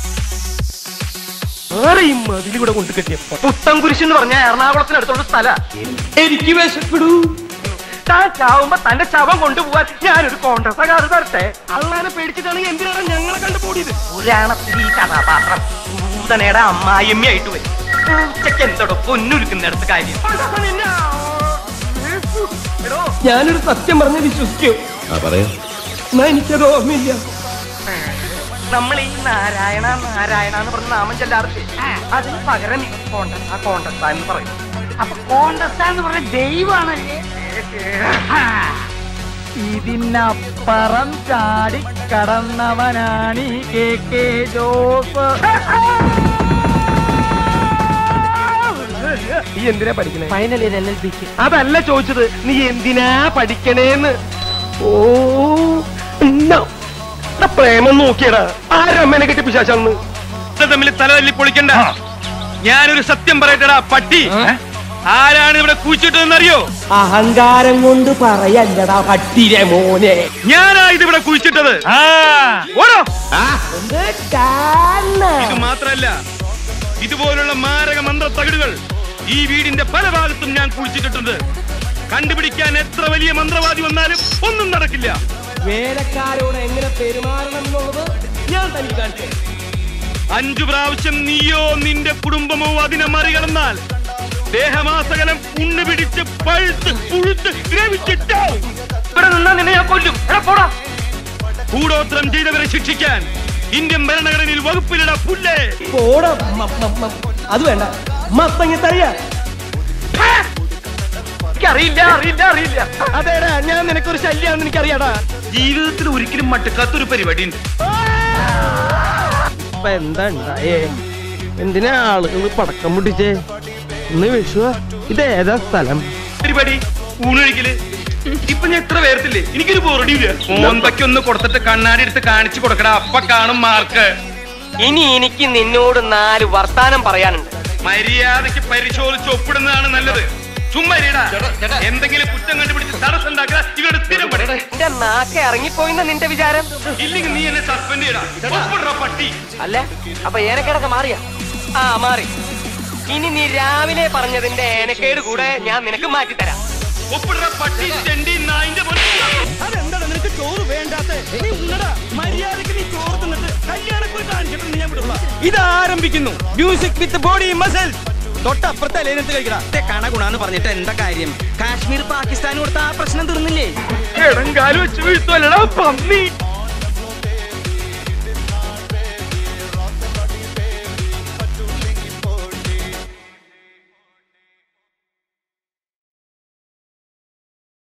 ആരെയും മതിലൂടെ കൊണ്ട് കെട്ടിയ പുത്തൻ കുരിശ് എന്ന് പറഞ്ഞ എറണാകുളത്തിനടുത്തുള്ള സ്ഥല എനിക്ക് വിശപ്പെടൂ താൻ ചാവുമ്പോ തന്റെ ശവം കൊണ്ടുപോവാൻ ഞാനൊരു കോൺഗ്രസ് കാർഡ് തരട്ടെ അള്ളാനെ പേടിച്ചിട്ടാണെങ്കിൽ എന്തിനാണ് ഞങ്ങളെ കണ്ടുപോടിയത് പുരാണത്തിൽ ഈ കഥാപാത്രം ഭൂതനയുടെ അമ്മായിയമ്മയായിട്ട് വരും ഉച്ചയ്ക്ക് എന്തോടോ പൊന്നുരുക്കുന്നിടത്ത് കാര്യം എടോ, ഞാനൊരു സത്യം പറഞ്ഞ് വിശ്വസിക്കൂ ആ പറയാ എന്നാ എനിക്കത് ഓർമ്മയില്ല നമ്മൾ ഈ നാരായണ നാരായണ എന്ന് പറഞ്ഞ നാമം ചെല്ലാറില്ലേ അതിന് പകരം ഈ കോണ്ടസ് ആ കോണ്ടസ് എന്ന് പറയും അപ്പൊ കോണ്ടസ്ത എന്ന് പറഞ്ഞ ദൈവമാണല്ലേ ഇതിനപ്പുറം ചാടി കടന്നവനാണ് ഈ കെ കെ ജോസ് നീ എന്തിനാ പഠിക്കണേ ഫൈനൽ ഇയർ എൽ എൽ ബിക്ക് അതല്ല ചോദിച്ചത് നീ എന്തിനാ പഠിക്കണേന്ന് ഓ no. എടാ, പ്രേമം നോക്കിയടാ ആരമ്മനെ കെട്ടി പിശാച്ചാന്ന് തമ്മിൽ തലതല്ലി പൊളിക്കണ്ട ഞാനൊരു സത്യം പറയട്ടടാ പട്ടി ആരാണ് ഇവിടെ കുഴിച്ചിട്ടതെന്നറിയോ അഹങ്കാരം കൊണ്ട് പറയല്ലടാ പട്ടിരെ മോനെ ഞാനാ ഇത് ഇവിടെ കുഴിച്ചിട്ടത് ഓടോ ഇത് മാത്രല്ല ഇതുപോലുള്ള മാരക മന്ത്ര തകിടുകൾ ഈ വീടിന്റെ പല ഭാഗത്തും ഞാൻ കുഴിച്ചിട്ടിട്ടുണ്ട് കണ്ടുപിടിക്കാൻ എത്ര വലിയ മന്ത്രവാദി വന്നാലും ഒന്നും നടക്കില്ല വേലക്കാരോട് എങ്ങനെ പെരുമാറണം എന്നുള്ളത് ഞാൻ തനിക്ക് കാണിച്ചു അഞ്ചു പ്രാവശ്യം നീയോ നിന്റെ കുടുംബമോ അതിനെ മറികടന്നാൽ ദേഹമാസകലം ഉണ്ണു പിടിച്ച് പഴുത്ത് പുഴുത്ത് ദ്രവിച്ചിട്ടാവും ഇവിടെ നിന്നാ നിന്നെ ഞാൻ കൊല്ലും എടാ പോടാ കൂടോത്രം ചെയ്തവരെ ശിക്ഷിക്കാൻ ഇന്ത്യൻ ഭരണഘടനയിൽ വകുപ്പിലിട പുല്ലേ അത് വേണ്ട മത്തങ്ങ തറിയ അറിയില്ല അറിയില്ല അറിയില്ല അതേടാ ഞാൻ നിനക്കൊരു ശല്യാന്ന് എനിക്കറിയാടാ ജീവിതത്തിൽ ഒരിക്കലും മട്ടുക്കാത്തൊരു പരിപാടി ഉണ്ട് ഇപ്പൊ എന്താ ഉണ്ടായേ എന്തിനാ ആളുകൾ പടക്കം പൊട്ടിച്ചേ ഇന്ന് വിഷു ഇത് ഏതാ സ്ഥലം പരിപാടി ഊണൊഴിക്കല് ഇപ്പൊ ഞാൻ എത്ര പേർത്തില്ലേ എനിക്കൊരു ബോറടിയില്ല മോന്തയ്ക്ക് ഒന്ന് കൊടുത്തിട്ട് കണ്ണാടി എടുത്ത് കാണിച്ചു കൊടുക്കടാ അപ്പ കാണും മാർക്ക് ഇനി എനിക്ക് നിന്നോട് നാല് വർത്താനം പറയാനുണ്ട് മര്യാദക്ക് പരിശോധിച്ച് ഒപ്പിടുന്നതാണ് നല്ലത് ചുമ്മാ ഇരിടാ. എന്തെങ്കിലും കുറ്റം കണ്ടുപിടിച്ച് തടസ്സം ഉണ്ടാക്കുക ഇവരുടെ സ്ഥിരം പണി എന്റെ നാക്കെ ഇറങ്ങിപ്പോയിന്ന നിന്റെ വിചാരം ഇല്ലെങ്കിൽ നീ എന്നെ സസ്പെൻഡ് ചെയ്യടാ ഒപ്പിടുടാ പട്ടി അല്ല അപ്പൊ ഏനക്കേടൊക്കെ മാറിയ ആ മാറി ഇനി നീ രാവിലെ പറഞ്ഞതിന്റെ ഏനക്കേട് കൂടെ ഞാൻ നിനക്ക് മാറ്റിത്തരാം ഒപ്പിടുടാ പട്ടി ചെണ്ടി നായിന്റെ മോനെ. അതെന്താണ് നിനക്ക് ചോറ് വേണ്ടാത്ത നീ ഉണ്ണടാ മര്യാദക്ക് നീ ചോറ് തിന്നിട്ട് കല്യാണക്കുറി കാണിച്ചിട്ട് ഞാൻ വിടുള്ള ഇത് ആരംഭിക്കുന്നു മ്യൂസിക് വിത്ത് ബോഡി മസിൽ തൊട്ടപ്പുറത്തെ ലേനത്ത് കഴിക്കടാ കണ ഗുണാന്ന് പറഞ്ഞിട്ട് എന്താ കാര്യം കാശ്മീർ പാകിസ്ഥാൻ കൊടുത്ത ആ പ്രശ്നം തീർന്നില്ലേ എടങ്കാല് വെച്ച് വീഴ്ത്തുവല്ലടാ പന്നി